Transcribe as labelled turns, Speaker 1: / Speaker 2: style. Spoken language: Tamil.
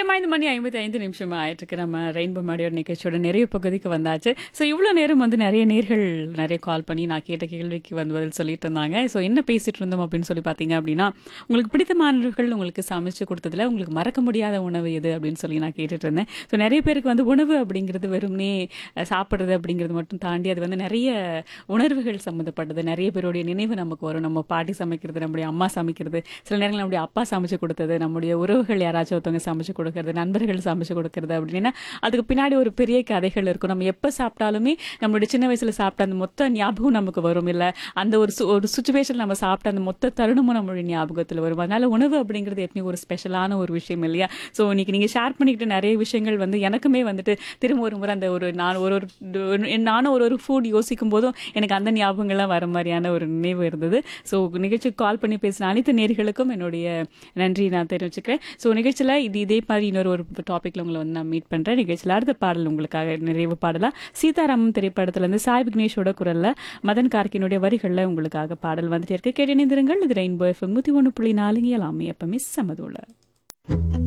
Speaker 1: நேரம் ஐந்து மணி ஐம்பத்தி ஐந்து நிமிஷம் ஆயிட்டு நம்ம ரெயின்போ மாடியோட நிகழ்ச்சியோட நிறைய பகுதிக்கு வந்தாச்சு ஸோ இவ்வளோ நேரம் வந்து நிறைய நேர்கள் நிறைய கால் பண்ணி நான் கேட்ட கேள்விக்கு வந்து பதில் சொல்லிட்டு இருந்தாங்க ஸோ என்ன பேசிட்டு இருந்தோம் அப்படின்னு சொல்லி பார்த்தீங்க அப்படின்னா உங்களுக்கு பிடித்தமானவர்கள் உங்களுக்கு சமைச்சு கொடுத்ததுல உங்களுக்கு மறக்க முடியாத உணவு எது அப்படின்னு சொல்லி நான் கேட்டுட்டு இருந்தேன் ஸோ நிறைய பேருக்கு வந்து உணவு அப்படிங்கிறது வெறும்னே அஹ், சாப்பிட்றது அப்படிங்கிறது மட்டும் தாண்டி அது வந்து நிறைய உணர்வுகள் சம்மந்தப்பட்டது நிறைய பேருடைய நினைவு நமக்கு வரும் நம்ம பாட்டி சமைக்கிறது நம்முடைய அம்மா சமைக்கிறது சில நேரங்கள் நம்முடைய அப்பா சமைச்சு கொடுத்தது நம்முடைய உறவுகள் யாராச்சும் ஒருத்தவங்க சமைச்சு கொடுக்கறது நண்பர்கள் சமைச்சு கொடுக்கறது அப்படின்னா அதுக்கு பின்னாடி ஒரு பெரிய கதைகள் இருக்கும் நம்ம எப்போ சாப்பிட்டாலுமே நம்மளுடைய சின்ன வயசுல சாப்பிட்ட அந்த மொத்த ஞாபகம் நமக்கு வரும் இல்லை அந்த ஒரு சு- ஒரு சுச்சுவேஷன் நம்ம சாப்பிட்ட அந்த மொத்த தருணமும் நம்மளுடைய ஞாபகத்தில் வரும் அதனால உணவு அப்படிங்கிறது எப்பயும் ஒரு ஸ்பெஷலான ஒரு விஷயம் இல்லையா ஸோ இன்னைக்கு நீங்கள் ஷேர் பண்ணிக்கிட்ட நிறைய விஷயங்கள் வந்து எனக்குமே வந்துட்டு திரும்ப ஒரு முறை அந்த ஒரு நான் ஒரு ஒரு நானும் ஒரு ஒரு ஃபுட் யோசிக்கும் போதும் எனக்கு அந்த ஞாபகங்கள்லாம் வர மாதிரியான ஒரு நினைவு இருந்தது ஸோ நிகழ்ச்சிக்கு கால் பண்ணி பேசின அனைத்து நேர்களுக்கும் என்னுடைய நன்றி நான் தெரிவிச்சுக்கிறேன் ஸோ நிகழ்ச்சியில் இது இதே மாதிரி இன்னொரு ஒரு டாப்பிக்கில் உங்களை வந்து நான் மீட் பண்ணுறேன் நிகழ்ச்சியில் அடுத்த பாடல் உங்களுக்காக நிறைவு பாடலாம் சீதாராமன் திரைப்படத்துலேருந்து சாய் விக்னேஷோட குரலில் மதன் கார்கினுடைய வரிகளில் உங்களுக்காக பாடல் வந்துட்டே இருக்கு கேட்டு இணைந்திருங்கள் இது ரெயின்போ எஃப்எம் நூற்றி ஒன்று புள்ளி நாலுங்க எல்லாமே எப்பவுமே சமதுள்ள